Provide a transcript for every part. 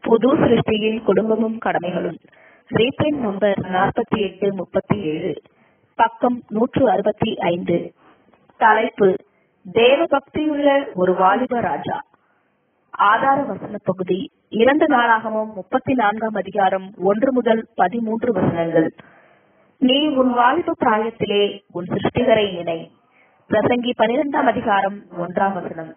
புது சிருஷ்டியின் குடும்பமும் கடமைகளும் reprint number நாற்பத்தி எட்டு முப்பத்தி ஏழு பக்கம் நூற்று அறுபத்தி ஐந்து தலைப்பு தேவ பக்தியுள்ள ஒரு வாலிப ராஜா ஆதார வசன பகுதி இரண்டு நாளாகவும் முப்பத்தி நான்காம் அதிகாரம் ஒன்று முதல் பதிமூன்று வசனங்கள் நீ உன் வாலிப பிராயத்திலே உன் சிருஷ்டிகரை நினை பிரசங்கி பனிரெண்டாம் அதிகாரம் ஒன்றாம் வசனம்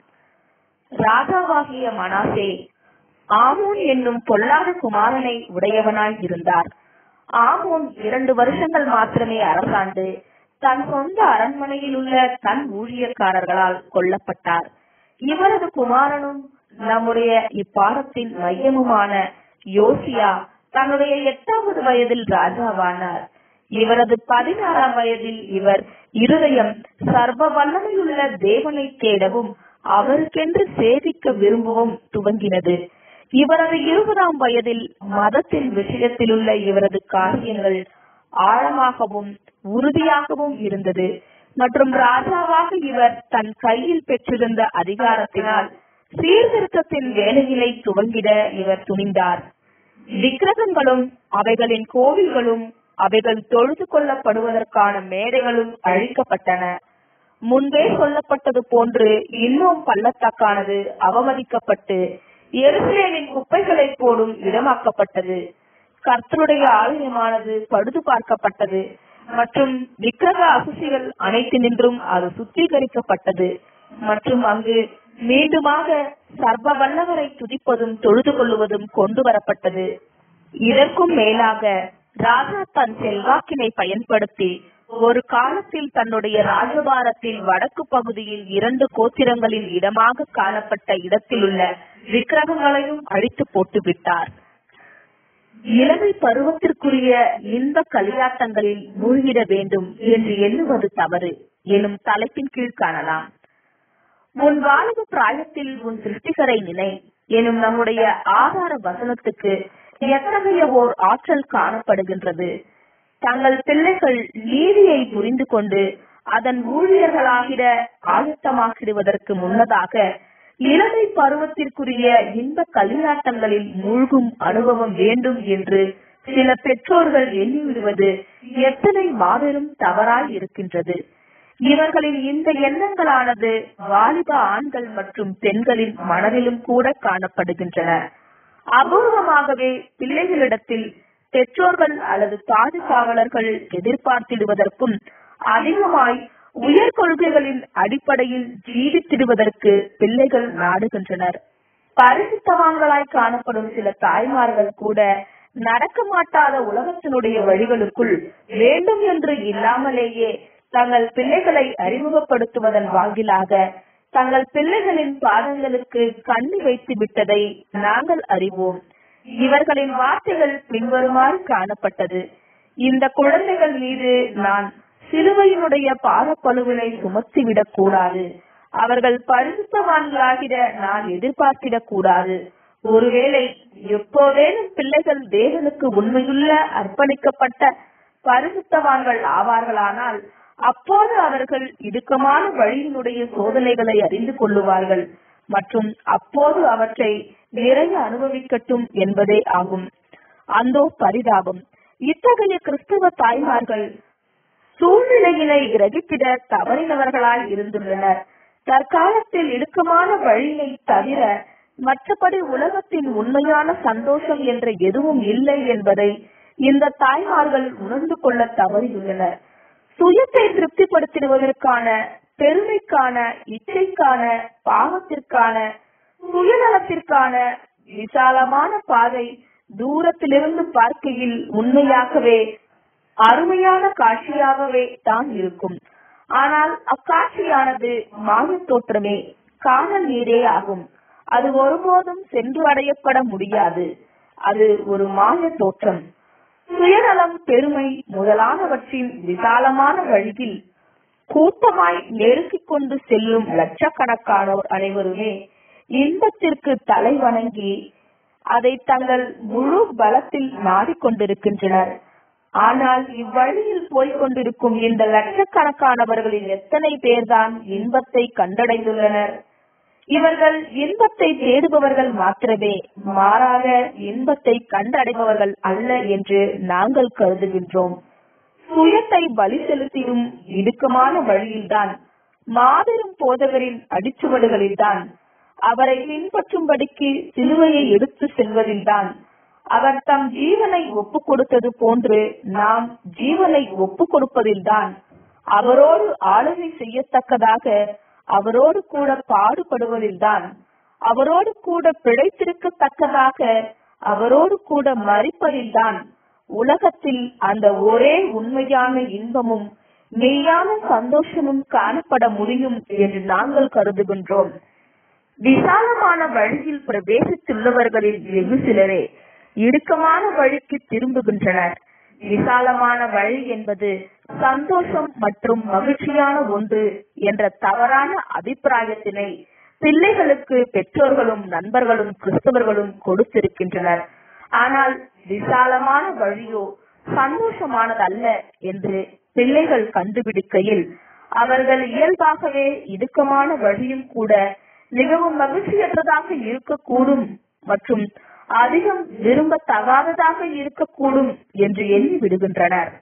ராஜாவாகிய மனாசே ஆமோன் என்னும் பொல்லாத குமாரனை உடையவனாய் இருந்தார் ஆமோன் இரண்டு வருஷங்கள் மாத்திரமே அரசாண்டு தன் சொந்த அரண்மனையில் உள்ள தன் ஊழியக்காரர்களால் கொல்லப்பட்டார் இவரது குமாரனும் நம்முடைய இப்பாடத்தின் மையமுமான யோசியா தன்னுடைய எட்டாவது வயதில் ராஜாவானார் இவரது பதினாறாம் வயதில் இவர் இருதயம் சர்வ வல்லமையுள்ள தேவனை தேடவும் அவருக்கென்று சேவிக்க விரும்பவும் துவங்கினது இவரது இருபதாம் வயதில் மதத்தின் விஷயத்திலுள்ள இவரது காரியங்கள் ஆழமாகவும் உறுதியாகவும் இருந்தது மற்றும் ராஜாவாக இவர் தன் கையில் பெற்றிருந்த அதிகாரத்தினால் சீர்திருத்தத்தின் வேலைகளை துவங்கிட இவர் துணிந்தார் விக்கிரகங்களும் அவைகளின் கோவில்களும் அவைகள் தொழுது கொள்ளப்படுவதற்கான மேடைகளும் அழிக்கப்பட்டன முன்பே சொல்லப்பட்டது போன்று இன்னும் பள்ளத்தாக்கானது அவமதிக்கப்பட்டு எருசலேமின் குப்பைகளை போடும் இடமாக்கப்பட்டது கர்த்தருடைய ஆலயமானது பழுது பார்க்கப்பட்டது மற்றும் விக்கிரக அசுசிகள் அனைத்து நின்றும் அது சுத்திகரிக்கப்பட்டது மற்றும் அங்கு மீண்டுமாக சர்வ வல்லவரை துதிப்பதும் தொழுது கொள்ளுவதும் கொண்டு வரப்பட்டது இதற்கும் மேலாக ராஜா தன் செல்வாக்கினை பயன்படுத்தி ஒரு காலத்தில் தன்னுடைய ராஜபாரத்தில் வடக்கு பகுதியில் இரண்டு கோத்திரங்களின் இடமாக காணப்பட்ட இடத்தில் உள்ள விக்கிரகங்களையும் அழித்து போட்டு விட்டார் இளமை பருவத்திற்குரிய இந்த களியாட்டங்களில் மூழ்கிட வேண்டும் என்று எண்ணுவது தவறு எனும் தலைப்பின் கீழ் காணலாம் உன் வாலிப பிராயத்தில் உன் சிருஷ்டிகரை நினை எனும் நம்முடைய ஆதார வசனத்துக்கு எத்தகைய ஓர் ஆற்றல் காணப்படுகின்றது தங்கள் பிள்ளைகள் நீதியை புரிந்து கொண்டு அதன் ஊழியர்களாகிட ஆயத்தமாக்கிடுவதற்கு முன்னதாக இளமை பருவத்திற்குரிய இன்ப களியாட்டங்களில் மூழ்கும் அனுபவம் வேண்டும் என்று சில பெற்றோர்கள் எண்ணிவிடுவது எத்தனை மாபெரும் தவறாய் இருக்கின்றது இவர்களின் இந்த எண்ணங்களானது வாலிப ஆண்கள் மற்றும் பெண்களின் மனதிலும் கூட காணப்படுகின்றன அபூர்வமாகவே பிள்ளைகளிடத்தில் பெற்றோர்கள் அல்லது பாதுகாவலர்கள் எதிர்பார்த்திடுவதற்கும் அதிகமாய் உயர் கொள்கைகளின் அடிப்படையில் ஜீவித்திடுவதற்கு பிள்ளைகள் நாடுகின்றனர் பரிசுத்தவான்களாய் காணப்படும் சில தாய்மார்கள் கூட நடக்க மாட்டாத உலகத்தினுடைய வழிகளுக்குள் வேண்டும் என்று இல்லாமலேயே தங்கள் பிள்ளைகளை அறிமுகப்படுத்துவதன் வாயிலாக தங்கள் பிள்ளைகளின் பாதங்களுக்கு கண்ணி வைத்து விட்டதை நாங்கள் அறிவோம் இவர்களின் வார்த்தைகள் பின்வருமாறு காணப்பட்டது இந்த குழந்தைகள் மீது நான் சிலுவையினுடைய பாதப்பழுவினை சுமத்திவிடக் கூடாது அவர்கள் பரிசுத்தவான்களாகிட நான் எதிர்பார்த்திடக் கூடாது ஒருவேளை எப்போதேனும் பிள்ளைகள் தேவனுக்கு உண்மையுள்ள அர்ப்பணிக்கப்பட்ட பரிசுத்தவான்கள் ஆவார்களானால் அப்போது அவர்கள் இடுக்கமான வழியினுடைய சோதனைகளை அறிந்து கொள்ளுவார்கள் மற்றும் அப்போது அவற்றை நிறைய அனுபவிக்கட்டும் என்பதே ஆகும் அந்தோ பரிதாபம் இத்தகைய கிறிஸ்தவ தாய்மார்கள் சூழ்நிலையினை கிரகித்திட தவறினவர்களாய் இருந்துள்ளனர் தற்காலத்தில் இடுக்கமான வழியை தவிர மற்றபடி உலகத்தின் உண்மையான சந்தோஷம் என்ற எதுவும் இல்லை என்பதை இந்த தாய்மார்கள் உணர்ந்து கொள்ள தவறியுள்ளனர் சுயத்தை திருப்திப்படுத்திடுவதற்கான பெருமைக்கான இச்சைக்கான பாவத்திற்கான சுயநலத்திற்கான விசாலமான பாதை தூரத்திலிருந்து பார்க்கையில் உண்மையாகவே அருமையான காட்சியாகவே தான் இருக்கும் ஆனால் அக்காட்சியானது மாய தோற்றமே காணல் நீரே ஆகும் அது ஒருபோதும் சென்று அடையப்பட முடியாது அது ஒரு மாய தோற்றம் சுயநலம் பெருமை முதலானவற்றின் விசாலமான வழியில் கூட்டமாய் நெருக்கிக் கொண்டு செல்லும் லட்சக்கணக்கானோர் அனைவருமே இன்பத்திற்கு தலை வணங்கி அதை தங்கள் முழு பலத்தில் நாடிக்கொண்டிருக்கின்றனர் ஆனால் இவ்வழியில் போய்க் கொண்டிருக்கும் இந்த லட்சக்கணக்கானவர்களில் எத்தனை பேர்தான் இன்பத்தை கண்டடைந்துள்ளனர் இவர்கள் இன்பத்தை தேடுபவர்கள் மாத்திரமே மாறாக இன்பத்தை கண்டடைபவர்கள் அல்ல என்று நாங்கள் கருதுகின்றோம் சுயத்தை பலி செலுத்திடும் இடுக்கமான வழியில்தான் மாபெரும் போதகரின் அடிச்சுவடுகளில்தான் அவரை பின்பற்றும்படிக்கு சிலுவையை எடுத்து செல்வதில்தான் அவர் தம் ஜீவனை ஒப்புக் கொடுத்தது போன்று நாம் ஜீவனை ஒப்புக் கொடுப்பதில்தான் அவரோடு ஆளுகை செய்யத்தக்கதாக அவரோடு கூட பாடுபடுவதில்தான் அவரோடு கூட பிழைத்திருக்கத்தக்கதாக அவரோடு கூட மறிப்பதில்தான் உலகத்தில் அந்த ஒரே உண்மையான இன்பமும் மெய்யான சந்தோஷமும் காணப்பட முடியும் என்று நாங்கள் கருதுகின்றோம் விசாலமான வழியில் பிரவேசித்துள்ளவர்களில் வெகு சிலரே இடுக்கமான வழிக்கு திரும்புகின்றனர் விசாலமான வழி என்பது சந்தோஷம் மற்றும் மகிழ்ச்சியான ஒன்று என்ற தவறான அபிப்பிராயத்தினை பிள்ளைகளுக்கு பெற்றோர்களும் நண்பர்களும் கிறிஸ்தவர்களும் கொடுத்திருக்கின்றனர் ஆனால் விசாலமான வழியோ சந்தோஷமானதல்ல என்று பிள்ளைகள் கண்டுபிடிக்கையில் அவர்கள் இயல்பாகவே இடுக்கமான வழியும் கூட மிகவும் மகிழ்ச்சியற்றதாக இருக்கக்கூடும் மற்றும் அதிகம் விரும்பத்தகாததாக இருக்கக்கூடும் என்று எண்ணி விடுகின்றனர்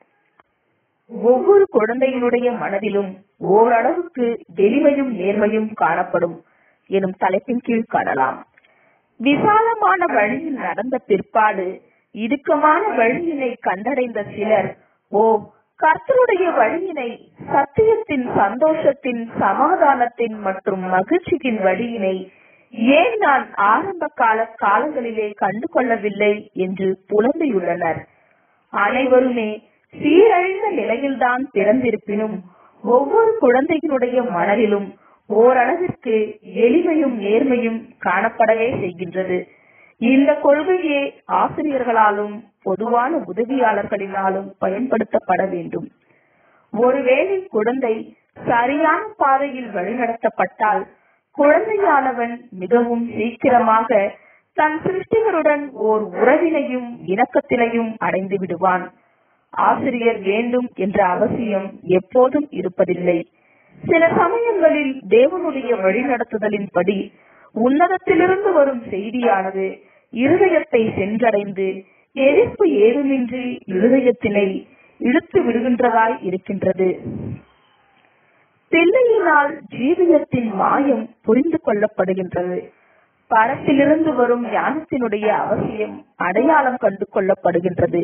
ஒவ்வொரு குழந்தையினுடைய மனதிலும் ஓரளவுக்கு எளிமையும் நேர்மையும் காணப்படும் எனும் தலைப்பின் கீழ் காணலாம் விசாலமான வழியில் நடந்த பிற்பாடு இடுக்கமான வழியினை கண்டடைந்த சிலர் ஓ கர்த்தருடைய வழியினை சத்தியத்தின் சந்தோஷத்தின் சமாதானத்தின் மற்றும் மகிழ்ச்சியின் வழியினை ஏன் நான் ஆரம்ப கால காலங்களிலே கண்டு கொள்ளவில்லை என்று புலம்பியுள்ளனர் அனைவருமே சீரழிந்த நிலையில்தான் பிறந்திருப்பினும் ஒவ்வொரு குழந்தைகளுடைய மனதிலும் ஓரளவிற்கு எளிமையும் நேர்மையும் காணப்படவே செய்கின்றது இந்த கொள்கையே ஆசிரியர்களாலும் பொதுவான உதவியாளர்களினாலும் பயன்படுத்தப்பட வேண்டும் ஒருவேளை குழந்தை சரியான பாதையில் வழிநடத்தப்பட்டால் குழந்தையானவன் மிகவும் சீக்கிரமாக தன் சிருஷ்டிகருடன் ஓர் உறவினையும் இணக்கத்தினையும் அடைந்து விடுவான் ஆசிரியர் வேண்டும் என்ற அவசியம் எப்போதும் இருப்பதில்லை சில சமயங்களில் தேவனுடைய வழிநடத்துதலின்படி உன்னதத்திலிருந்து வரும் செய்தியானது இருதயத்தை சென்றடைந்து எதிர்ப்பு ஏதுமின்றி இருதயத்தினை இழுத்து விடுகின்றதாய் இருக்கின்றது பிள்ளையினால் ஜீவியத்தின் மாயம் புரிந்து கொள்ளப்படுகின்றது பரத்திலிருந்து வரும் ஞானத்தினுடைய அவசியம் அடையாளம் கண்டு கொள்ளப்படுகின்றது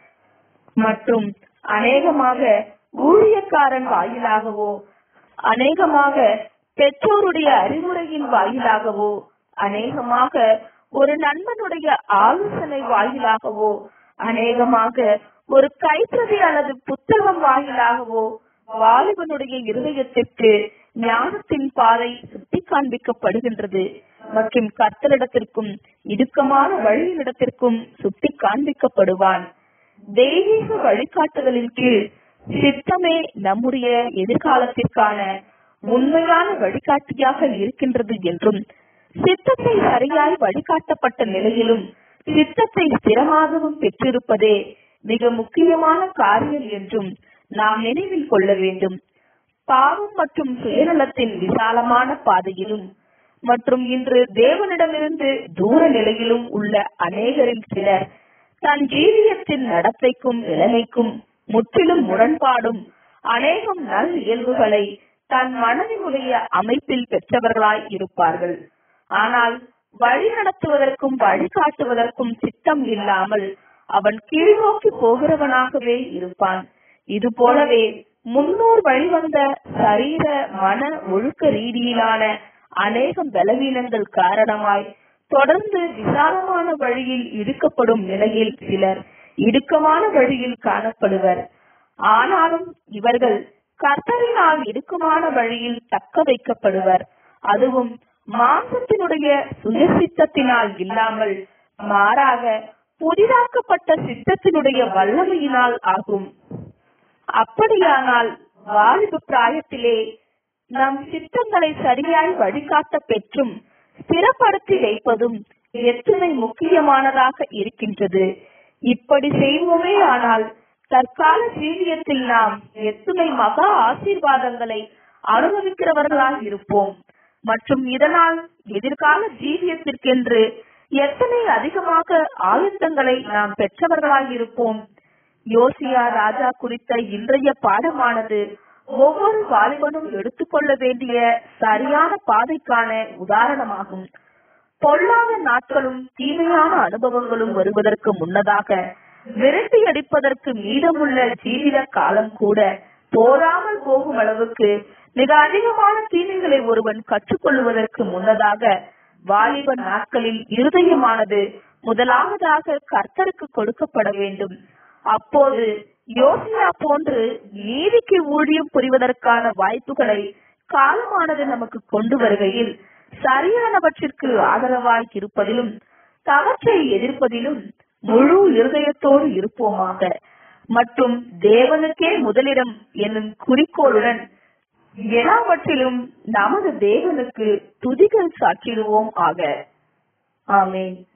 மற்றும் அநேகமாக ஊழியக்காரன் வாயிலாகவோ அநேகமாக பெற்றோருடைய அறிவுரையின் வாயிலாகவோ அநேகமாக ஒரு நண்பனுடைய ஆலோசனை வாயிலாகவோ அநேகமாக ஒரு கைப்பிரதி அல்லது புத்தகம் வாயிலாகவோ வாலிபனுடைய இருதயத்திற்கு ஞானத்தின் பாதை சுட்டி காண்பிக்கப்படுகின்றது மற்றும் கர்த்தரிடத்திற்கும் இடுக்கமான வழியிடத்திற்கும் சுட்டி காண்பிக்கப்படுவான் தெய்வீக வழிகாட்டுதலின் கீழ் சித்தமே நம்முடைய எதிர்காலத்திற்கான உண்மையான வழிகாட்டியாக இருக்கின்றது என்றும் சித்தத்தை சரியாய் வழிகாட்டப்பட்ட நிலையிலும் சித்தத்தை ஸ்திரமாகவும் பெற்றிருப்பதே மிக முக்கியமான காரியம் என்றும் நாம் நினைவில் கொள்ள வேண்டும் பாவம் மற்றும் சுயநலத்தின் விசாலமான பாதையிலும் மற்றும் இன்று தேவனிடமிருந்து தூர நிலையிலும் உள்ள அநேகரில் சிலர் தன் ஜீவியத்தின் நடத்தைக்கும் நிலைமைக்கும் முற்றிலும் முரண்பாடும் அநேகம் நல் இயல்புகளை தன் மனதினுடைய அமைப்பில் பெற்றவர்களாய் இருப்பார்கள் ஆனால் வழி நடத்துவதற்கும் வழிகாட்டுவதற்கும் சித்தம் இல்லாமல் அவன் கீழ்நோக்கி போகிறவனாகவே இருப்பான் இது போலவே முன்னோர் வழிவந்த சரீர மன ஒழுக்க ரீதியிலான அநேகம் பலவீனங்கள் காரணமாய் தொடர்ந்து விசாலமான வழியில் இடுக்கப்படும் நிலையில் சிலர் இடுக்கமான வழியில் காணப்படுவர் ஆனாலும் இவர்கள் கர்த்தரினால் இடுக்கமான வழியில் தக்க வைக்கப்படுவர் அதுவும் மாம்சத்தினுடைய சுயசித்தத்தினால் இல்லாமல் மாறாக புதிதாக்கப்பட்ட சித்தத்தினுடைய வல்லமையினால் ஆகும் அப்படியானால் வாலிப பிராயத்திலே நம் சித்தங்களை சரியாய் வழிகாட்ட பெற்றும் ஸ்திரப்படுத்தி வைப்பதும் எத்தனை முக்கியமானதாக இருக்கின்றது இப்படி செய்வோமே ஆனால் தற்கால ஜீவியத்தில் நாம் எத்துணை மகா ஆசீர்வாதங்களை அனுபவிக்கிறவர்களாக இருப்போம் மற்றும் இதனால் எதிர்கால ஜீவியத்திற்கென்று எத்தனை அதிகமாக ஆயத்தங்களை நாம் பெற்றவர்களாய் இருப்போம் யோசியா ராஜா குறித்த இன்றைய பாடமானது ஒவ்வொரு வாலிபனும் எடுத்துக்கொள்ள வேண்டிய சரியான பாதைக்கான உதாரணமாகும் பொல்லாத நாட்களும் தீமையான அனுபவங்களும் வருவதற்கு முன்னதாக விரட்டி அடிப்பதற்கு மீதமுள்ள ஜீவித காலம் கூட போராமல் போகும் அளவுக்கு மிக அதிகமான தீமைகளை ஒருவன் கற்றுக்கொள்வதற்கு முன்னதாக வாலிப நாட்களில் இருதயமானது முதலாவதாக கர்த்தருக்கு கொடுக்கப்பட வேண்டும் அப்போது யோசியா போன்று நீதிக்கு ஊழியம் புரிவதற்கான வாய்ப்புகளை காலமானது நமக்கு கொண்டு வருகையில் சரியானவற்றிற்கு ஆதரவாய் இருப்பதிலும் தவற்றை எதிர்ப்பதிலும் முழு இருதயத்தோடு இருப்போமாக மற்றும் தேவனுக்கே முதலிடம் என்னும் குறிக்கோளுடன் எல்லாவற்றிலும் நமது தேவனுக்கு துதிகள் சாற்றிடுவோம் ஆக ஆமேன்